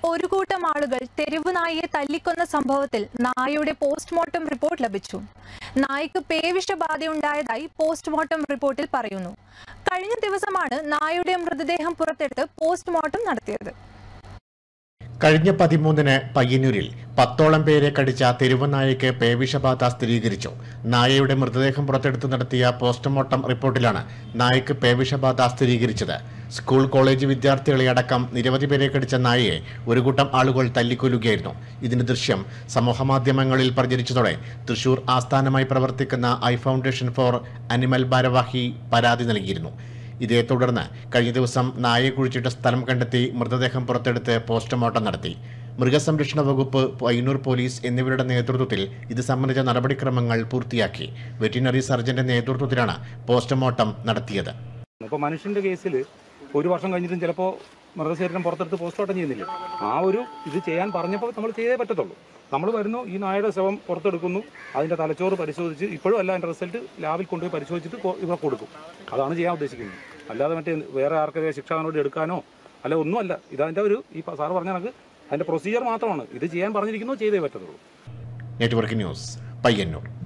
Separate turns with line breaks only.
ഒരു കൂട്ടം ആളുകൾ തെരുവ് നായയെ തല്ലിക്കൊന്ന സംഭവത്തിൽ നായയുടെ പോസ്റ്റ്മോർട്ടം റിപ്പോർട്ട് ലഭിച്ചു നായ്ക്ക് പേവിഷബാധയുണ്ടായതായി പോസ്റ്റ്മോർട്ടം റിപ്പോർട്ടിൽ പറയുന്നു കഴിഞ്ഞ ദിവസമാണ് നായയുടെ മൃതദേഹം പുറത്തെടുത്ത് പോസ്റ്റ്മോർട്ടം നടത്തിയത്
കഴിഞ്ഞ പതിമൂന്നിന് പയ്യന്നൂരിൽ പത്തോളം പേരെ കടിച്ച തെരുവനായയ്ക്ക് പേവിഷബാധ സ്ഥിരീകരിച്ചു നായയുടെ മൃതദേഹം പുറത്തെടുത്ത് നടത്തിയ പോസ്റ്റ്മോർട്ടം റിപ്പോർട്ടിലാണ് നായയ്ക്ക് പേവിഷബാധ സ്ഥിരീകരിച്ചത് സ്കൂൾ കോളേജ് വിദ്യാർത്ഥികളെ അടക്കം നിരവധി പേരെ കടിച്ച നായയെ ഒരു കൂട്ടം ആളുകൾ തല്ലിക്കൊല്ലുകയായിരുന്നു ഇതിന്റെ ദൃശ്യം സമൂഹമാധ്യമങ്ങളിൽ പ്രചരിച്ചതോടെ തൃശൂർ ആസ്ഥാനമായി പ്രവർത്തിക്കുന്ന ഐ ഫൗണ്ടേഷൻ ഫോർ അനിമൽ ഭാരവാഹി പരാതി നൽകിയിരുന്നു ഇതേ തുടർന്ന് കഴിഞ്ഞ ദിവസം നായയെ കുഴിച്ചിട്ട സ്ഥലം കണ്ടെത്തി മൃതദേഹം പുറത്തെടുത്ത് പോസ്റ്റ്മോർട്ടം നടത്തി മൃഗസംരക്ഷണ വകുപ്പ് പയ്യന്നൂർ പോലീസ് എന്നിവരുടെ നേതൃത്വത്തിൽ ഇത് സംബന്ധിച്ച നടപടിക്രമങ്ങൾ പൂർത്തിയാക്കി വെറ്റിനറി സർജന്റെ നേതൃത്വത്തിലാണ് പോസ്റ്റ്മോർട്ടം നടത്തിയത്
ഇപ്പോൾ മനുഷ്യന്റെ കേസിൽ ഒരു വർഷം കഴിഞ്ഞിട്ടും ചിലപ്പോൾ മൃതശരീരം പുറത്തെടുത്ത് പോസ്റ്റ്മോർട്ടം ചെയ്യുന്നില്ല ആ ഒരു ഇത് ചെയ്യാൻ പറഞ്ഞപ്പോൾ നമ്മൾ ചെയ്തേ പറ്റത്തുള്ളൂ നമ്മൾ വരുന്നു ഈ നായയുടെ ശവം പുറത്തെടുക്കുന്നു അതിന്റെ തലച്ചോറ് പരിശോധിച്ച് ഇപ്പോഴും അല്ല അതിന്റെ റിസൾട്ട് ലാബിൽ കൊണ്ടുപോയി പരിശോധിച്ചിട്ട് കൊ- ഇവ കൊടുക്കും അതാണ് ചെയ്യാൻ ഉദ്ദേശിക്കുന്നത് അല്ലാതെ മറ്റേ വേറെ ആർക്കെതിരെ ശിക്ഷാ നടപടി എടുക്കാനോ അല്ല ഒന്നുമല്ല ഇതതിന്റെ ഒരു ഈ സാറ് പറഞ്ഞ കണക്ക് അതിന്റെ പ്രൊസീജിയർ മാത്രമാണ് ഇത് ചെയ്യാൻ പറഞ്ഞിരിക്കുന്നു ചെയ്തേ പറ്റത്തുള്ളൂ
നെറ്റ്വർക്ക് ന്യൂസ് പയ്യന്നൂർ